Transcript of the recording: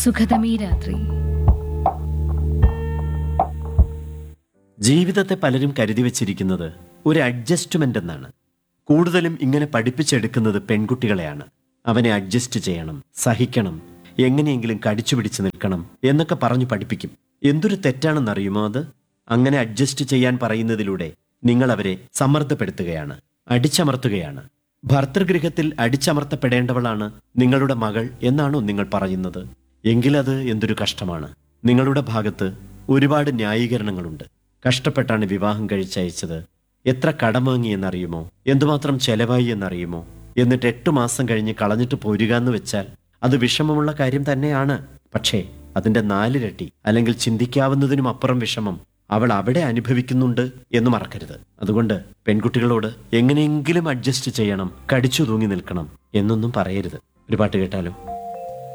സുഖതമീ രാത്രി ജീവിതത്തെ പലരും കരുതി വച്ചിരിക്കുന്നത് ഒരു അഡ്ജസ്റ്റ്മെന്റ് എന്നാണ് കൂടുതലും ഇങ്ങനെ പഠിപ്പിച്ചെടുക്കുന്നത് പെൺകുട്ടികളെയാണ് അവനെ അഡ്ജസ്റ്റ് ചെയ്യണം സഹിക്കണം എങ്ങനെയെങ്കിലും കടിച്ചു പിടിച്ച് നിൽക്കണം എന്നൊക്കെ പറഞ്ഞു പഠിപ്പിക്കും എന്തൊരു തെറ്റാണെന്നറിയുമോ അത് അങ്ങനെ അഡ്ജസ്റ്റ് ചെയ്യാൻ പറയുന്നതിലൂടെ നിങ്ങൾ അവരെ സമ്മർദ്ദപ്പെടുത്തുകയാണ് അടിച്ചമർത്തുകയാണ് ഭർതൃഗൃഹത്തിൽ അടിച്ചമർത്തപ്പെടേണ്ടവളാണ് നിങ്ങളുടെ മകൾ എന്നാണോ നിങ്ങൾ പറയുന്നത് എങ്കിലത് എന്തൊരു കഷ്ടമാണ് നിങ്ങളുടെ ഭാഗത്ത് ഒരുപാട് ന്യായീകരണങ്ങളുണ്ട് കഷ്ടപ്പെട്ടാണ് വിവാഹം കഴിച്ചയച്ചത് എത്ര കടം വാങ്ങി എന്നറിയുമോ എന്തുമാത്രം ചെലവായി എന്നറിയുമോ എന്നിട്ട് എട്ടു മാസം കഴിഞ്ഞ് കളഞ്ഞിട്ട് പോരുക എന്ന് വെച്ചാൽ അത് വിഷമമുള്ള കാര്യം തന്നെയാണ് പക്ഷേ അതിന്റെ നാലിരട്ടി അല്ലെങ്കിൽ ചിന്തിക്കാവുന്നതിനും അപ്പുറം വിഷമം അവൾ അവിടെ അനുഭവിക്കുന്നുണ്ട് എന്ന് മറക്കരുത് അതുകൊണ്ട് പെൺകുട്ടികളോട് എങ്ങനെയെങ്കിലും അഡ്ജസ്റ്റ് ചെയ്യണം കടിച്ചു തൂങ്ങി നിൽക്കണം എന്നൊന്നും പറയരുത് ഒരു പാട്ട് കേട്ടാലോ